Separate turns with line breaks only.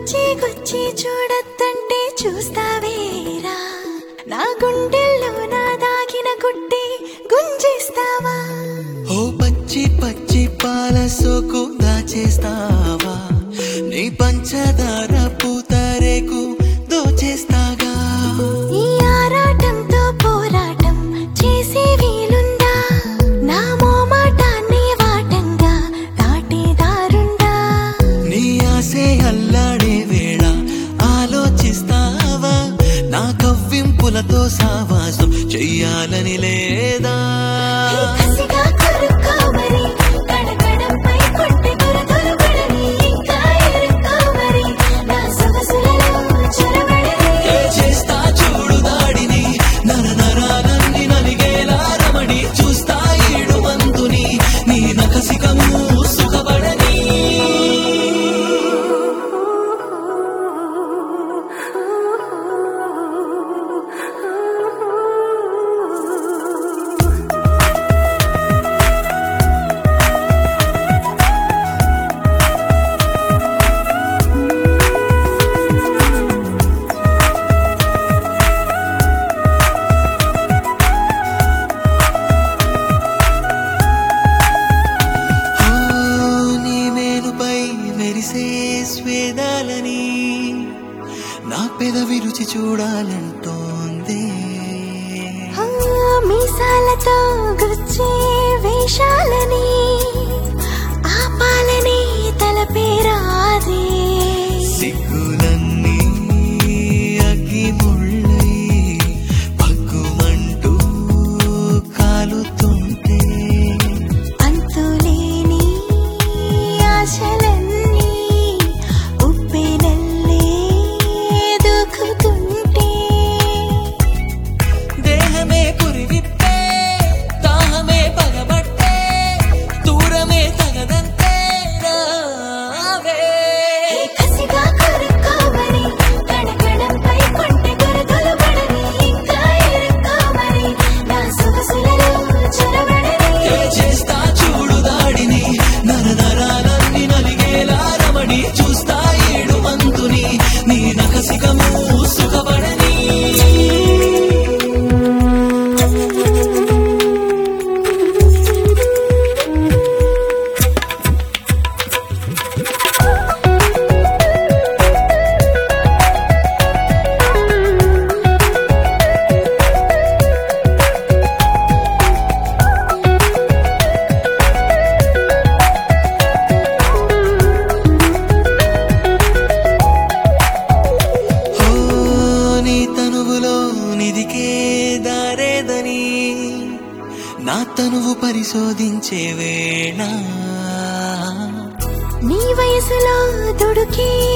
వచ్చి గుచ్చి చూడొద్దంటే చూస్తావేరా నా గుండెల్లో నా దాగిన గుడ్డి గుంజిస్తావా
ఓ పచ్చి పచ్చి పాల సోకు దాచేస్తావా నీ పంచదార పూతరేకు దోచేస్తాగా
ఈ ఆరాటంతో పోరాటం చేసే వీలుందా నా మోమాటాన్ని వాటంగా దాటేదారుందా
నీ ఆసే అల్లాడే వేళ ఆలోచిస్తావా నా కవ్వింపులతో సావాసం చెయ్యాలని లేదా
ఈ కసిగా కొరుక్కోమరి, కడకడంపై కొట్టె గురుతులు పడని, ఇంకా ఇరుక్కోమరి, నా సొగసులలో చొరబడని.
ఏ చేస్తా చూడు దాడిని నర నరాలన్నీ నలిగేలా రమణి చూస్తా ఈడు మంతుని నీ నకసికము సుఖపడని ఓ, నీ మేలుపై మెరిసే స్వేదాలని నా పెదవి రుచి చూడాలంటోంది
ఆ, మీసాలతో గుచ్చే వేషాలని ఆపాలని తలపేరాదే
సిగ్గులన్నీ అగ్గి ముళ్ళై పగ్గుమంటూ కాలుతుంటే
అంతులేని ఆశలన్నీ ఉప్పెనల్లే దూకుతుంటే
దేహమే పురివిప్పే దాహమే పగబట్టే దూరమే తగదంతే రావే
కసిగా కొరుక్కోమని, కడకడంపై కొంటె గురుతులు పడని, ఇంకా ఇరుక్కోమని, నా సొగసులలో చొరబడని.
ఏ చేస్తా చూడు దాడిని నర నరాలన్నీ నలిగేలా రమణి చూస్తా ఏడు మంతుని నీ నకసికము సుఖపడని ఓ నీ తనువులో నిదికే దారేదని నా తనువు పరిశోధించే వేళ
నీ వయసులో దుడుకే